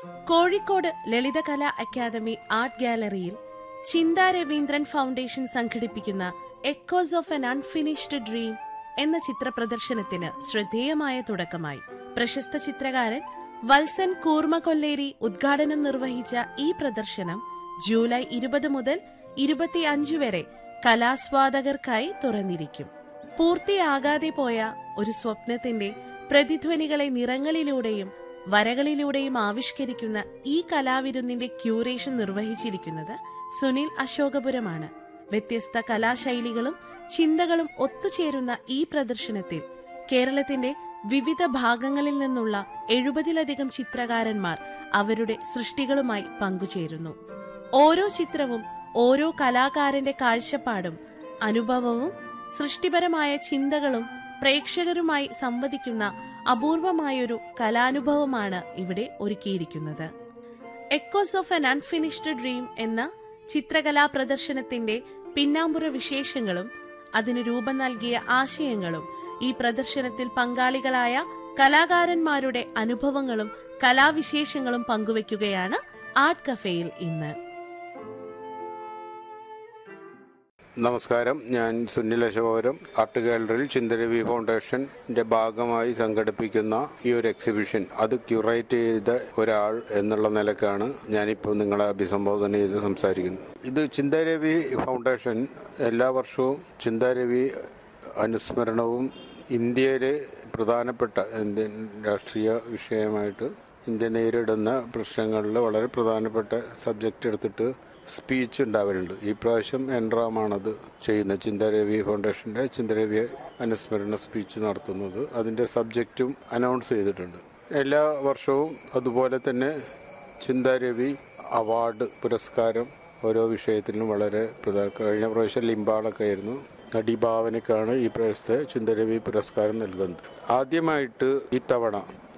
Kozhikode Lalithakala academy art ഗാലറിയിൽ Chintha Ravindran foundation സംഘടിപ്പിക്കുന്ന echoes of an unfinished dream എന്ന ചിത്ര പ്രദർശനത്തിന് ശ്രദ്ധേയമായ തുടക്കമായി പ്രശസ്ത ചിത്രകാരൻ വത്സൻ കൂർമ കൊല്ലേരി ഉദ്ഘാടനം നിർവഹിച്ച ഈ പ്രദർശനം ജൂലൈ ഇരുപത് മുതൽ ഇരുപത്തിയഞ്ച് വരെ കലാസ്വാദകർക്കായി തുറന്നിരിക്കും പൂർത്തിയാകാതെ പോയ ഒരു സ്വപ്നത്തിന്റെ പ്രതിധ്വനികളെ നിറങ്ങളിലൂടെയും വരകളിലൂടെയും ആവിഷ്കരിക്കുന്ന ഈ കലാവിരുന്നിന്റെ ക്യൂറേഷൻ നിർവഹിച്ചിരിക്കുന്നത് സുനിൽ അശോകപുരമാണ് വ്യത്യസ്ത കലാശൈലികളും ചിന്തകളും ഒത്തുചേരുന്ന ഈ പ്രദർശനത്തിൽ കേരളത്തിന്റെ വിവിധ ഭാഗങ്ങളിൽ നിന്നുള്ള എഴുപതിലധികം ചിത്രകാരന്മാർ അവരുടെ സൃഷ്ടികളുമായി പങ്കുചേരുന്നു ഓരോ ചിത്രവും ഓരോ കലാകാരന്റെ കാഴ്ചപ്പാടും അനുഭവവും സൃഷ്ടിപരമായ ചിന്തകളും പ്രേക്ഷകരുമായി സംവദിക്കുന്ന അപൂർവമായൊരു കലാനുഭവമാണ് ഇവിടെ ഒരുക്കിയിരിക്കുന്നത് echoes of an unfinished dream എന്ന ചിത്രകലാ പ്രദർശനത്തിന്റെ പിന്നാമ്പുറ വിശേഷങ്ങളും അതിന് രൂപം നൽകിയ ആശയങ്ങളും ഈ പ്രദർശനത്തിൽ പങ്കാളികളായ കലാകാരന്മാരുടെ അനുഭവങ്ങളും കലാവിശേഷങ്ങളും പങ്കുവയ്ക്കുകയാണ് ആർട്ട് കഫേയിൽ ഇന്ന് നമസ്കാരം ഞാൻ സുനിൽ അശോകരം ആർട്ട് ഗാലറിയിൽ ചിന്തരവി ഫൗണ്ടേഷന്റെ ഭാഗമായി സംഘടിപ്പിക്കുന്ന ഈ ഒരു എക്സിബിഷൻ അത് ക്യൂറേറ്റ് ചെയ്ത ഒരാൾ എന്നുള്ള നിലക്കാണ് ഞാനിപ്പോൾ നിങ്ങളെ അഭിസംബോധന ചെയ്ത് സംസാരിക്കുന്നത് ഇത് ചിന്താരവി ഫൗണ്ടേഷൻ എല്ലാ വർഷവും ചിന്താരവി അനുസ്മരണവും ഇന്ത്യയിലെ പ്രധാനപ്പെട്ട ഇന്ത്യൻ രാഷ്ട്രീയ വിഷയമായിട്ട് ഇന്ത്യ നേരിടുന്ന പ്രശ്നങ്ങളിൽ വളരെ പ്രധാനപ്പെട്ട സബ്ജക്റ്റ് എടുത്തിട്ട് സ്പീച്ച് ഉണ്ടാവലുണ്ട് ഈ പ്രാവശ്യം എൻറാമാണത് ചെയ്യുന്നത് ചിന്താരവി ഫൗണ്ടേഷന്റെ ചിന്താരവി അനുസ്മരണ സ്പീച്ച് നടത്തുന്നത് അതിന്റെ സബ്ജക്റ്റും അനൗൺസ് ചെയ്തിട്ടുണ്ട് എല്ലാ വർഷവും അതുപോലെ തന്നെ ചിന്താരവി അവാർഡ് പുരസ്കാരം ഓരോ വിഷയത്തിലും വളരെ പ്രധാന കഴിഞ്ഞ പ്രാവശ്യം ലിംബാളൊക്കെ ആയിരുന്നു നടിഭാവനയ്ക്കാണ് ഈ പ്രാവശ്യത്തെ ചിന്തരവി പുരസ്കാരം നൽകുന്നത് ആദ്യമായിട്ട് ഇത്തവണ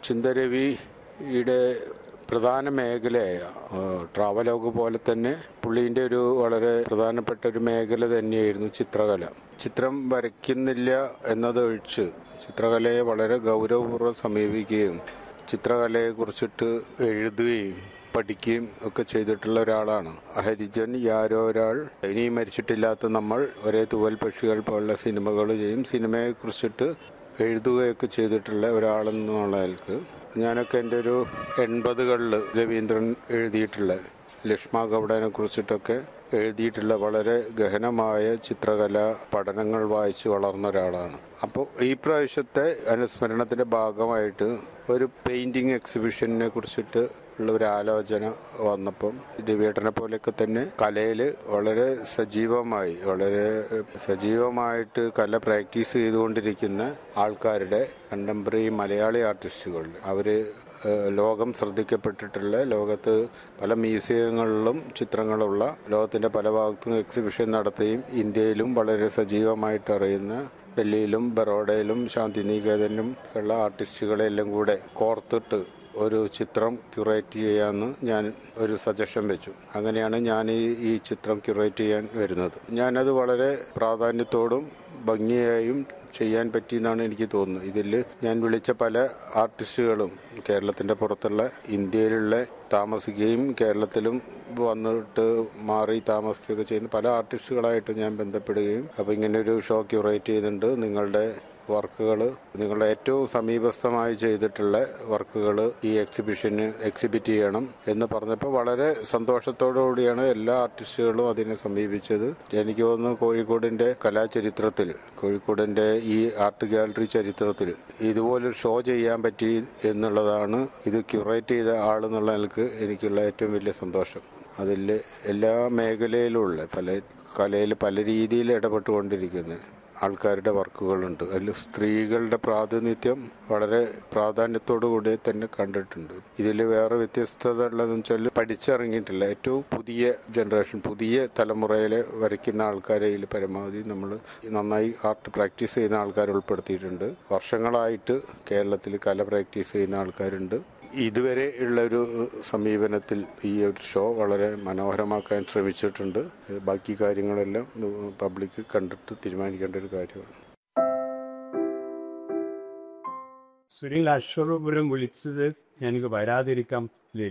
ചിന്തരവിയുടെ പ്രധാന മേഖലയായ ട്രാവലോഗ് പോലെ തന്നെ പുള്ളീൻ്റെ ഒരു വളരെ പ്രധാനപ്പെട്ട ഒരു മേഖല തന്നെയായിരുന്നു ചിത്രകല ചിത്രം വരയ്ക്കുന്നില്ല എന്നതൊഴിച്ച് ചിത്രകലയെ വളരെ ഗൗരവപൂർവ്വം സമീപിക്കുകയും ചിത്രകലയെ കുറിച്ചിട്ട് എഴുതുകയും പഠിക്കുകയും ഒക്കെ ചെയ്തിട്ടുള്ള ഒരാളാണ് ഹരിജൻ യാരോ ഒരാൾ ഇനിയും മരിച്ചിട്ടില്ലാത്ത നമ്മൾ ഒരേ തൂവൽ പക്ഷികൾ പോലുള്ള സിനിമകൾ ചെയ്യും സിനിമയെ കുറിച്ചിട്ട് എഴുതുകയൊക്കെ ചെയ്തിട്ടുള്ള ഒരാളെന്നുള്ള നിലക്ക് ഞാനൊക്കെ എൻ്റെ ഒരു എൺപതുകളിൽ രവീന്ദ്രൻ എഴുതിയിട്ടുള്ള ലക്ഷ്മ ഗൗഡനെ കുറിച്ചിട്ടൊക്കെ എഴുതിയിട്ടുള്ള വളരെ ഗഹനമായ ചിത്രകല പഠനങ്ങൾ വായിച്ച് വളർന്ന ഒരാളാണ് അപ്പോൾ ഈ പ്രാവശ്യത്തെ അനുസ്മരണത്തിന്റെ ഭാഗമായിട്ട് ഒരു പെയിന്റിംഗ് എക്സിബിഷനെ കുറിച്ചിട്ട് ഉള്ള ഒരു ആലോചന വന്നപ്പം രവിയേട്ടനെ പോലെയൊക്കെ തന്നെ കലയിൽ വളരെ സജീവമായി വളരെ സജീവമായിട്ട് കല പ്രാക്ടീസ് ചെയ്തുകൊണ്ടിരിക്കുന്ന ആൾക്കാരുടെ കണ്ടംപററി മലയാളി ആർട്ടിസ്റ്റുകൾ അവര് ലോകം ശ്രദ്ധിക്കപ്പെട്ടിട്ടുള്ള ലോകത്ത് പല മ്യൂസിയങ്ങളിലും ചിത്രങ്ങളുള്ള ലോകത്തിന്റെ പല ഭാഗത്തും എക്സിബിഷൻ നടത്തുകയും ഇന്ത്യയിലും വളരെ സജീവമായിട്ട് അറിയുന്ന ഡൽഹിയിലും ബറോഡയിലും ശാന്തിനികേതനിലും ഉള്ള ആർട്ടിസ്റ്റുകളെല്ലാം കൂടെ കോർത്തിട്ട് ഒരു ചിത്രം ക്യൂറേറ്റ് ചെയ്യാമെന്ന് ഞാൻ ഒരു സജഷൻ വെച്ചു അങ്ങനെയാണ് ഞാൻ ഈ ഈ ചിത്രം ക്യൂറേറ്റ് ചെയ്യാൻ വരുന്നത് ഞാനത് വളരെ പ്രാധാന്യത്തോടും ഭംഗിയായും ചെയ്യാൻ പറ്റിയെന്നാണ് എനിക്ക് തോന്നുന്നത് ഇതിൽ ഞാൻ വിളിച്ച പല ആർട്ടിസ്റ്റുകളും കേരളത്തിന്റെ പുറത്തുള്ള ഇന്ത്യയിലുള്ള താമസിക്കുകയും കേരളത്തിലും വന്നിട്ട് മാറി താമസിക്കുകയൊക്കെ ചെയ്യുന്ന പല ആർട്ടിസ്റ്റുകളായിട്ട് ഞാൻ ബന്ധപ്പെടുകയും അപ്പോൾ ഇങ്ങനെ ഒരു ഷോ ക്യൂറേറ്റ് ചെയ്യുന്നുണ്ട് നിങ്ങളുടെ വർക്കുകൾ നിങ്ങളുടെ ഏറ്റവും സമീപസ്ഥമായി ചെയ്തിട്ടുള്ള വർക്കുകൾ ഈ എക്സിബിഷന് എക്സിബിറ്റ് ചെയ്യണം എന്ന് പറഞ്ഞപ്പോൾ വളരെ സന്തോഷത്തോടുകൂടിയാണ് എല്ലാ ആർട്ടിസ്റ്റുകളും അതിനെ സമീപിച്ചത് എനിക്ക് തോന്നുന്നു കോഴിക്കോടിന്റെ കലാചരിത്രത്തിൽ കോഴിക്കോടിന്റെ ഈ ആർട്ട് ഗാലറി ചരിത്രത്തിൽ ഇതുപോലൊരു ഷോ ചെയ്യാൻ പറ്റി എന്നുള്ളതാണ് ഇത് ക്യൂറേറ്റ് ചെയ്ത ആളെന്നുള്ള നിലക്ക് എനിക്കുള്ള ഏറ്റവും വലിയ സന്തോഷം അതിൽ എല്ലാ മേഖലയിലുള്ള പല കലയിൽ പല രീതിയിൽ ഇടപെട്ടുകൊണ്ടിരിക്കുന്നത് ആൾക്കാരുടെ വർക്കുകളുണ്ട് അതിൽ സ്ത്രീകളുടെ പ്രാതിനിധ്യം വളരെ പ്രാധാന്യത്തോടു കൂടി തന്നെ കണ്ടിട്ടുണ്ട് ഇതിൽ വേറെ വ്യത്യസ്തത ഉള്ളതെന്ന് വെച്ചാൽ പഠിച്ചിറങ്ങിയിട്ടില്ല ഏറ്റവും പുതിയ ജനറേഷൻ പുതിയ തലമുറയിലെ വരയ്ക്കുന്ന ആൾക്കാരെ ഇതിൽ പരമാവധി നമ്മൾ നന്നായി ആർട്ട് പ്രാക്ടീസ് ചെയ്യുന്ന ആൾക്കാർ ഉൾപ്പെടുത്തിയിട്ടുണ്ട് വർഷങ്ങളായിട്ട് കേരളത്തിൽ കല പ്രാക്ടീസ് ചെയ്യുന്ന ആൾക്കാരുണ്ട് ഇതുവരെ ഉള്ള ഒരു സമീപനത്തിൽ ഈ ഒരു ഷോ വളരെ മനോഹരമാക്കാൻ ശ്രമിച്ചിട്ടുണ്ട് ബാക്കി കാര്യങ്ങളെല്ലാം പബ്ലിക് കണ്ടിട്ട് തീരുമാനിക്കേണ്ട ഒരു കാര്യമാണ് സുനിൽ അശ്വരപുരം വിളിച്ചത് എനിക്ക് വരാതിരിക്കാൻ